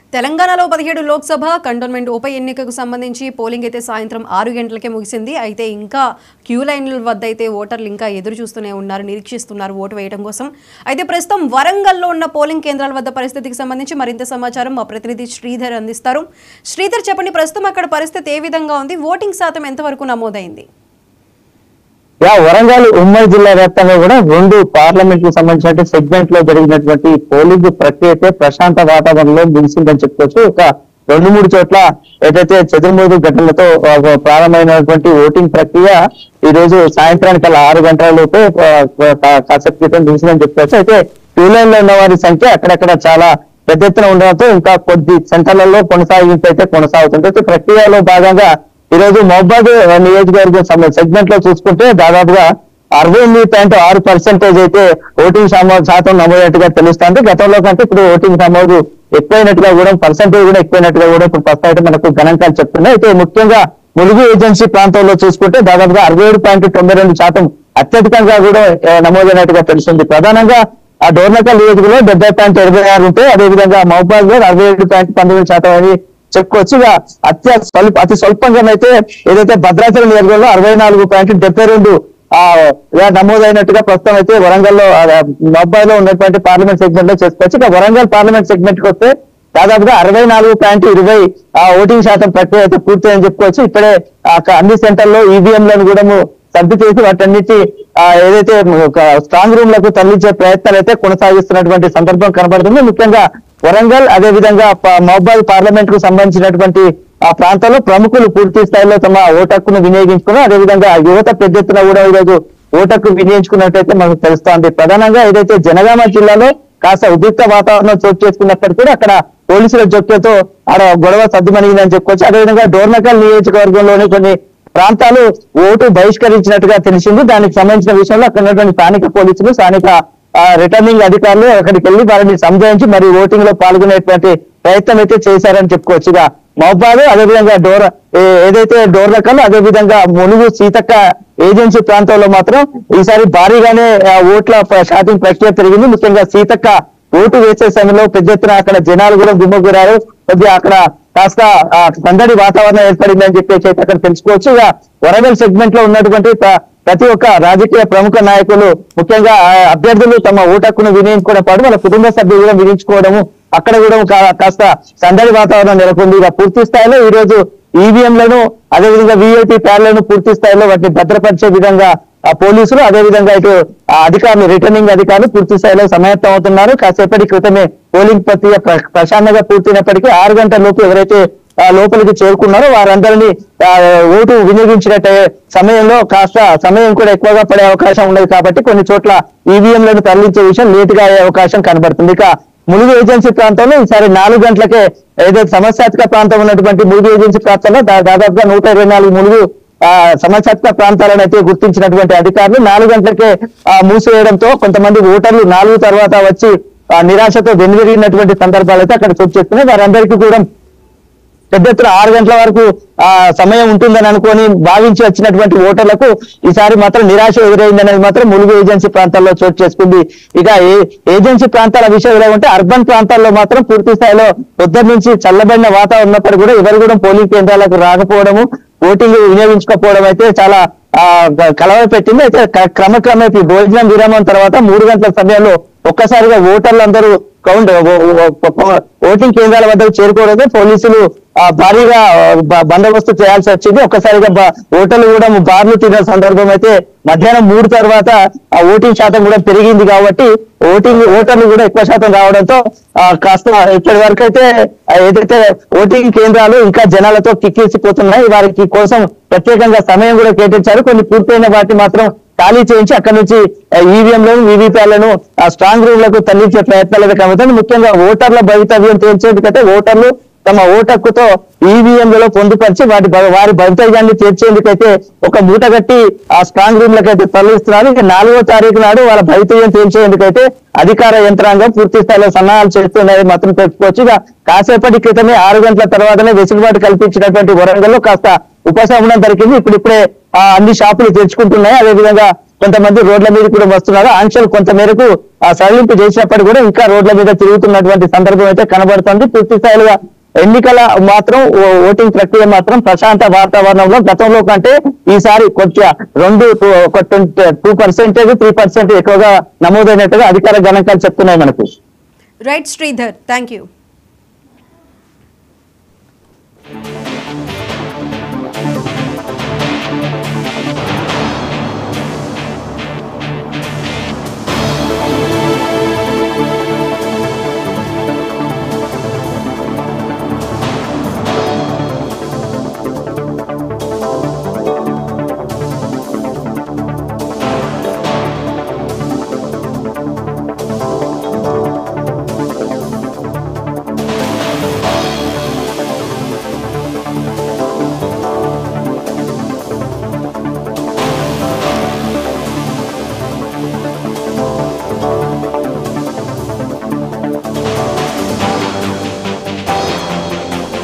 తెలంగాణలో పదిహేడు లోక్సభ కంటోన్మెంట్ ఉప ఎన్నికకు సంబంధించి పోలింగ్ అయితే సాయంత్రం ఆరు గంటలకే ముగిసింది అయితే ఇంకా క్యూ లైన్ల వద్ద అయితే ఓటర్లు ఇంకా ఎదురు చూస్తూనే ఉన్నారు నిరీక్షిస్తున్నారు ఓటు వేయడం కోసం అయితే ప్రస్తుతం వరంగల్లో ఉన్న పోలింగ్ కేంద్రాల వద్ద పరిస్థితికి సంబంధించి మరింత సమాచారం మా ప్రతినిధి శ్రీధర్ అందిస్తారు శ్రీధర్ చెప్పండి ప్రస్తుతం అక్కడ పరిస్థితి ఏ విధంగా ఉంది ఓటింగ్ శాతం ఎంతవరకు నమోదైంది యా వరంగల్ ఉమ్మడి జిల్లా వ్యాప్తంగా కూడా రెండు పార్లమెంట్ కు సంబంధించిన సెగ్మెంట్ లో జరిగినటువంటి పోలింగ్ ప్రక్రియ అయితే ప్రశాంత వాతావరణంలో ముగిసిందని చెప్పుకోవచ్చు ఒక రెండు మూడు చోట్ల ఏదైతే చతుర్మూడు ఘటనలతో ఆ, ప్రారంభమైనటువంటి ఓటింగ్ ప్రక్రియ ఈ రోజు సాయంత్రానికి అలా ఆరు గంటల లోపే ఆ, కా- కాసేపు క్రితం ముగిసిందని చెప్పుకోవచ్చు అయితే క్యూ లైన్ లో ఉన్న వారి సంఖ్య అక్కడక్కడ చాలా పెద్ద ఎత్తున ఉండడంతో ఇంకా కొద్ది సెంటర్లలో కొనసాగింపు అయితే కొనసాగుతుంది అయితే ప్రక్రియలో భాగంగా ఈ రోజు మహబాద్ నియోజకవర్గం సెగ్మెంట్ లో చూసుకుంటే దాదాపుగా అరవై ఎనిమిది పాయింట్ ఆరు పర్సెంటేజ్ అయితే ఓటింగ్ సమో- శాతం నమోదైనట్టుగా తెలుస్తుంది గతంలో కంటే ఇప్పుడు ఓటింగ్ నమోదు ఎక్కువైనట్టుగా కూడా పర్సెంటేజ్ కూడా ఎక్కువైనట్టుగా కూడా ఇప్పుడు ప్రస్తుతం అయితే మనకు గణాంకాలు చెప్తున్నాయి అయితే ముఖ్యంగా ములుగు ఏజెన్సీ ప్రాంతంలో చూసుకుంటే దాదాపుగా అరవై ఏడు పాయింట్ తొంభై రెండు శాతం అత్యధికంగా కూడా ఆ, నమోదైనట్టుగా తెలుస్తుంది ప్రధానంగా ఆ డోర్నకల్ నియోజకవర్గంలో డెబ్బై పాయింట్ ఇరవై ఆరు ఉంటే అదేవిధంగా మహబాద్ లో అరవై ఏడు పాయింట్ పంతొమ్మిది శాతం అని చెప్పుకోవచ్చు ఇక అత్య స్వల్ప అతి స్వల్పంగానైతే ఏదైతే భద్రాచలం నియోజకవర్గంలో అరవై నాలుగు పాయింట్ డెబ్బై రెండు ఆ ఇలా నమోదైనట్టుగా ప్రస్తుతం అయితే వరంగల్లో మహబాద్ లో ఉన్నటువంటి పార్లమెంట్ సెగ్మెంట్ లో చేసుకోవచ్చు ఇక వరంగల్ పార్లమెంట్ సెగ్మెంట్ కి వస్తే దాదాపుగా అరవై నాలుగు పాయింట్ ఇరవై ఆ ఓటింగ్ శాతం ప్రక్రియ అయితే పూర్తయిందని చెప్పుకోవచ్చు ఇక్కడే ఆ క- అన్ని సెంటర్లో ఈవీఎంలను కూడా సర్ది చేసి వాటన్నిటి ఆ, ఏదైతే ఒక స్ట్రాంగ్ రూమ్ లకు తరలించే ప్రయత్నాలు అయితే కొనసాగిస్తున్నటువంటి సందర్భం కనబడుతుంది ముఖ్యంగా వరంగల్ అదే విధంగా ప- మహబాద్ పార్లమెంట్ కు సంబంధించినటువంటి ఆ ప్రాంతాల్లో ప్రముఖులు పూర్తి స్థాయిలో తమ ఓటక్కును వినియోగించుకున్నారు అదేవిధంగా యువత పెద్ద ఎత్తున కూడా ఈరోజు ఓటక్కు వినియోగించుకున్నట్టయితే మనకు తెలుస్తోంది ప్రధానంగా ఏదైతే జనగామ జిల్లాలో కాస్త ఉద్రిక్త వాతావరణం చోటు చేసుకున్నప్పటికీ కూడా అక్కడ పోలీసుల జొక్కేతో ఆడ గొడవ సర్దుమణిగిందని చెప్పుకోవచ్చు అదేవిధంగా డోర్నకల్ నియోజకవర్గంలోని కొన్ని ప్రాంతాలు ఓటు బహిష్కరించినట్టుగా తెలిసింది దానికి సంబంధించిన విషయంలో అక్కడ ఉన్నటువంటి స్థానిక పోలీసులు స్థానిక ఆ, రిటర్నింగ్ అధికారులు అక్కడికి వెళ్లి వారిని సంజాయించి మరి ఓటింగ్ లో పాల్గొనేటువంటి ప్రయత్నం అయితే చేశారని చెప్పుకోవచ్చు ఇక మహబాద్ అదేవిధంగా డోర్ ఏ- ఏదైతే డోర్నకల్ అదేవిధంగా ములుగు సీతక్క ఏజెన్సీ ప్రాంతంలో మాత్రం ఈసారి భారీగానే ఆ, ఓట్ల ప- షాటింగ్ ప్రక్రియ పెరిగింది ముఖ్యంగా సీతక్క ఓటు వేసే సమయంలో పెద్ద ఎత్తున అక్కడ జనాలు కూడా గుమ్మగురారు కొద్దిగా అక్కడ కాస్త ఆ, సందడి వాతావరణం ఏర్పడింది అని చెప్పేసి అయితే అక్కడ తెలుసుకోవచ్చు ఇక వరంగల్ సెగ్మెంట్ లో ఉన్నటువంటి ప్ర- ప్రతి ఒక్క రాజకీయ ప్రముఖ నాయకులు ముఖ్యంగా ఆ, అభ్యర్థులు తమ ఓటు హక్కును వినియోగించుకోవడం పాటు వాళ్ళ కుటుంబ సభ్యులు కూడా వినియోగించుకోవడము అక్కడ కూడా కా- కాస్త సందడి వాతావరణం నెలకొంది ఇక పూర్తి స్థాయిలో ఈ రోజు ఈవీఎంలను అదేవిధంగా విఐపి ప్యాడ్లను పూర్తి స్థాయిలో వాటిని భద్రపరిచే విధంగా ఆ పోలీసులు అదేవిధంగా ఇటు ఆ అధికారులు రిటర్నింగ్ అధికారులు పూర్తి స్థాయిలో సమాయత్తం అవుతున్నారు కాసేపటి క్రితమే పోలింగ్ ప్రక్రియ ప్ర- ప్రశాంతంగా పూర్తయినప్పటికీ ఆరు గంటల లోపు ఎవరైతే ఆ లోపలికి చేరుకున్నారో వారందరినీ ఆ, ఓటు వినియోగించినట్టే సమయంలో కాస్త సమయం కూడా ఎక్కువగా పడే అవకాశం ఉన్నది కాబట్టి కొన్ని చోట్ల ఈవీఎంలను తరలించే విషయం లేట్ గా అయ్యే అవకాశం కనబడుతుంది ఇక ములుగు ఏజెన్సీ ప్రాంతంలో ఈసారి నాలుగు గంటలకే ఏదైతే సమస్యాత్మక ప్రాంతం ఉన్నటువంటి ములుగు ఏజెన్సీ ప్రాంతంలో దా- దాదాపుగా నూట ఇరవై నాలుగు ములుగు ఆ, సమస్యాత్మక ప్రాంతాలను అయితే గుర్తించినటువంటి అధికారులు నాలుగు గంటలకే ఆ, మూసివేయడంతో కొంతమంది ఓటర్లు నాలుగు తర్వాత వచ్చి ఆ, నిరాశతో వెనుదిరిగినటువంటి సందర్భాలు అయితే అక్కడ చోటు చేసుకున్నాయి వారందరికీ కూడా పెద్ద ఎత్తున ఆరు గంటల వరకు ఆ సమయం ఉంటుందని అనుకొని భావించి వచ్చినటువంటి ఓటర్లకు ఈసారి మాత్రం నిరాశ ఎదురైందనేది మాత్రం ములుగు ఏజెన్సీ ప్రాంతాల్లో చోటు చేసుకుంది ఇక ఏ- ఏజెన్సీ ప్రాంతాల విషయంలో ఉంటే అర్బన్ ప్రాంతాల్లో మాత్రం పూర్తి స్థాయిలో పొద్దున్న నుంచి చల్లబడిన వాతావరణం ఉన్నప్పటికీ కూడా ఎవరు కూడా పోలింగ్ కేంద్రాలకు రాకపోవడము ఓటింగ్ వినియోగించకపోవడం అయితే చాలా ఆ కలవ పెట్టింది అయితే క- క్రమక్రమేపీ భోజనం విరామం తర్వాత మూడు గంటల సమయంలో ఒక్కసారిగా ఓటర్లు అందరూ కౌంట్ ఓ- ఓ- ఓ- ఓటింగ్ కేంద్రాల వద్దకు చేరుకోవడంతో పోలీసులు ఆ, భారీగా ఆ, బ- బందోబస్తు చేయాల్సి వచ్చింది ఒక్కసారిగా బ- ఓటర్లు కూడా బార్లు తిన్న సందర్భం అయితే మధ్యాహ్నం మూడు తర్వాత ఆ ఓటింగ్ శాతం కూడా పెరిగింది కాబట్టి ఓటింగ్ ఓటర్లు కూడా ఎక్కువ శాతం రావడంతో ఆ, కాస్త ఇప్పటి వరకు అయితే ఆ, ఏదైతే ఓటింగ్ కేంద్రాలు ఇంకా జనాలతో కిక్కిసిపోతున్నాయి వారికి కోసం ప్రత్యేకంగా సమయం కూడా కేటాయించారు కొన్ని పూర్తయిన వాటిని మాత్రం ఖాళీ చేయించి అక్కడ నుంచి ఈవీఎంలను వీవీప్యాలను ఆ స్ట్రాంగ్ రూమ్ లకు తరలించే ప్రయత్నాలు అయితే కనబడుతుంది ముఖ్యంగా ఓటర్ల భవితవ్యం తేల్చేందుకైతే ఓటర్లు తమ ఓటక్కుతో ఈవీఎంలలో పొందుపరిచి వాటి భ- వారి భవితవ్యాన్ని తీర్చేందుకైతే ఒక మూట కట్టి ఆ స్ట్రాంగ్ రూమ్ లకైతే తరలిస్తున్నారు ఇక నాలుగో తారీఖు నాడు వాళ్ళ భవితవ్యం తేల్చేందుకైతే అధికార యంత్రాంగం పూర్తి స్థాయిలో సన్నాహాలు చేస్తున్నది మాత్రం తెలుసుకోవచ్చు ఇక కాసేపటి క్రితమే ఆరు గంటల తర్వాతనే వెసులుబాటు కల్పించినటువంటి వరంగల్లో కాస్త ఉపశమనం దొరికింది ఇప్పుడు ఇప్పుడే ఆ అన్ని షాపులు తెరుచుకుంటున్నాయి అదేవిధంగా కొంతమంది రోడ్ల మీద కూడా వస్తున్నారు ఆంక్షలు కొంత మేరకు ఆ సడలింపు చేసినప్పటికీ కూడా ఇంకా రోడ్ల మీద తిరుగుతున్నటువంటి సందర్భం అయితే కనబడుతుంది పూర్తి స్థాయిగా ఎన్నికల మాత్రం ఓ- ఓటింగ్ ప్రక్రియ మాత్రం ప్రశాంత వాతావరణంలో గతంలో కంటే ఈసారి కొంచెం రెండు టూ- ఒక టూ పర్సెంటేజ్ త్రీ పర్సెంట్ ఎక్కువగా నమోదైనట్టుగా అధికార గణాంకాలు చెప్తున్నాయి మనకు రైట్ శ్రీధర్ థ్యాంక్ యూ